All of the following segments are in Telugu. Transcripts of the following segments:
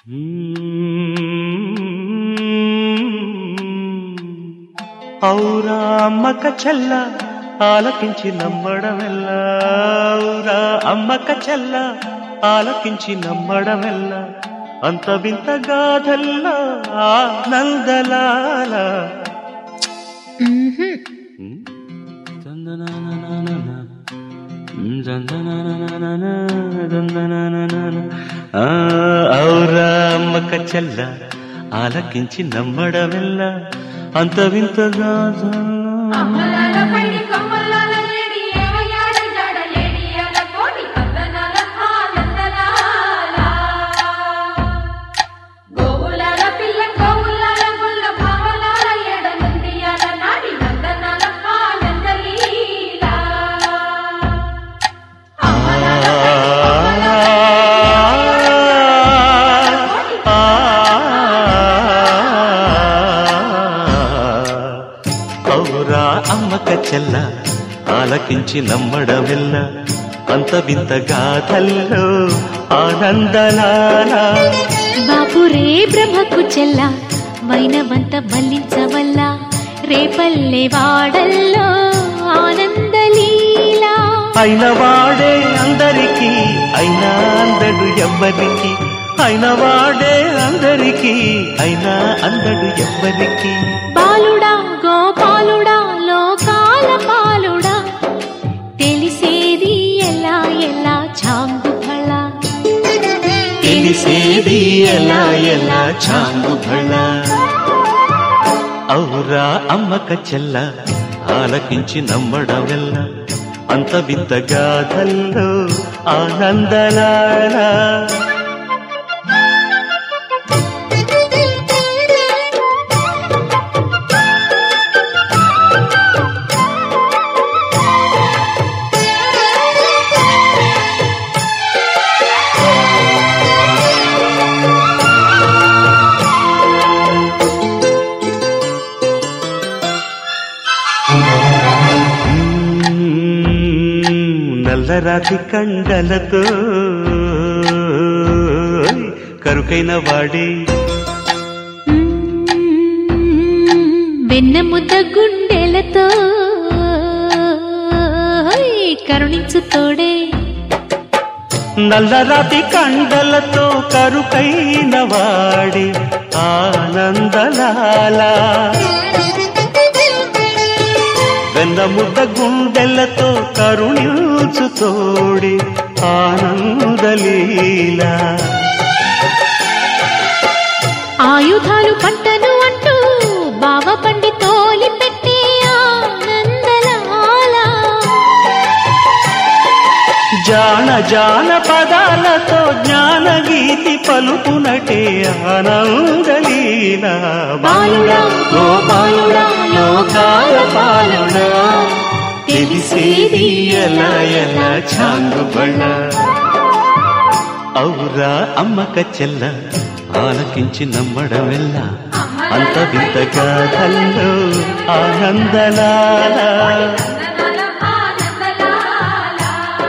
ఔరా అమ్మక చెల్ల ఆలకించి నమ్మడమెల్లా ఔరా అమ్మక చెల్ల ఆలకించి నమ్మడమెల్లా అంత వింత గాథల్లా ఆనందలాల ఆ, ఔరా అమ్మక చెల్ల ఆలకించి నమ్మడమెల్లా అంత వింత గాథల్లా అమ్మలాల పైడి కమ్మలాల లేడి ఏమయ్యాడ జాడ లేడి అల కోటి కందనాల ఆనందలాల గోవులాల పిల్ల గోవులాల గుల్ల భావలాల ఎడ నుండి అల నాడి నందనాల ఆనందలీల అమ్మలాల ఔరా అమ్మక చెల్ల ఆలకించి నమ్మడమెల్ల అంత వింత గాథల్లో ఆనందలాల బాపురే బ్రహ్మకు చెల్ల వైనవంత బల్లించవల్ల రేపల్లె వాడల్లో ఆనందలీలా అయిన వాడే అందరికీ అయినా అందడు ఎవ్వరికి అయిన వాడే అందరికీ అయినా అందడు ఎవ్వరికి బాలుడా గోపాలుడా లోకాల పాలుడా తెలిసేది ఎలా ఎలా చాంగు ఫళ తెలిసేది ఎలా ఎలా చాంగు భళ ఔరా అమ్మక చెల్ల ఆలకించి నమ్మడమెల్ల అంత వింత గాథల్లో ఆనందలాల నల్లరాతి కండలతో కరుకైన వాడే వెన్న ముద్ద గుండెలతో కరుణించు తోడే నల్లరాతి కండలతో కరుకైన వాడే ఆనందలాల వెన్న ముద్ద గుండెలతో కరుణించు తోడి ఆనందలీల ఆయుధాలు పంటను అంటూ బావ పండి తోలి పెట్టే ఆనందలాల జాన జాన పదాలతో జ్ఞాన గీతి పలుకునటే ఆనందలీల బాలుడా గోపాలుడా లోకాల పాలుడా తెలిసేది ఎలా ఎలా చాంగుబళ్ళ ఔరా అమ్మక చెల్ల ఆలకించి నమ్మడమెల్ల అంత వింత గాథల్లో ఆనందలాల నందనాల ఆనందలాల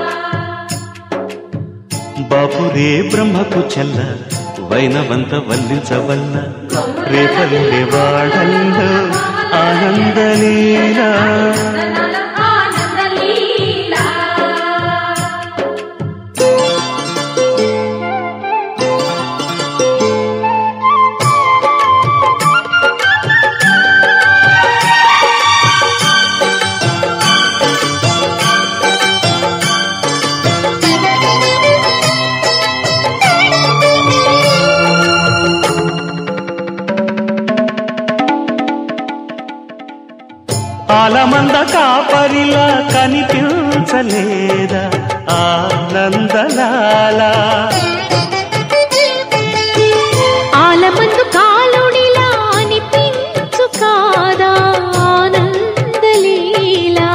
బాపురే బ్రహ్మకు చెల్ల వైనవంత వల్లించవల్ల రేపల్లె వాడల్లో ఆనందలీలా నందనాల ఆనందలీల ఆలమంద కాపరిలా కనిపించలేదా ఆనందలాల ఆలమందు కాలుడిలా అనిపించు కాదా ఆనందలీలా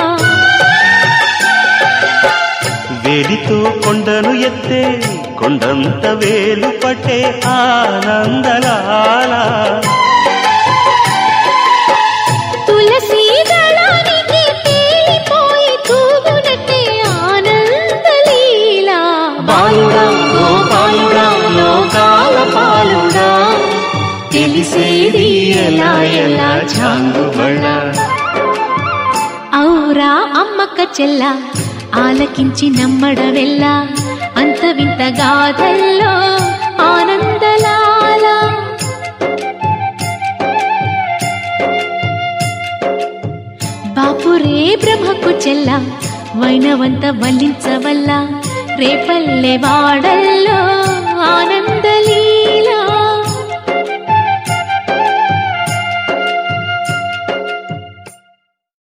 వేలితో కొండను ఎత్తే కొండంత వేలు పట్టే ఆనందలాల తులసి దళానికి తేలిపోయి తూగునట్టే ఆనందలీలా బాలుడా గోపాలుడా లోకాల పాలు తెలిసేది ఎలా ఎలా చాంగుబళ ఔరా అమ్మక్క చెల్ల ఆలకించి నమ్మడవెల్ల అంత వింత గాథల్లో ఆనందలాల బాపురే బ్రహ్మకు చెల్ల వైనవంత వల్లించవల్ల రేపల్లె వాడల్లో ఆనంద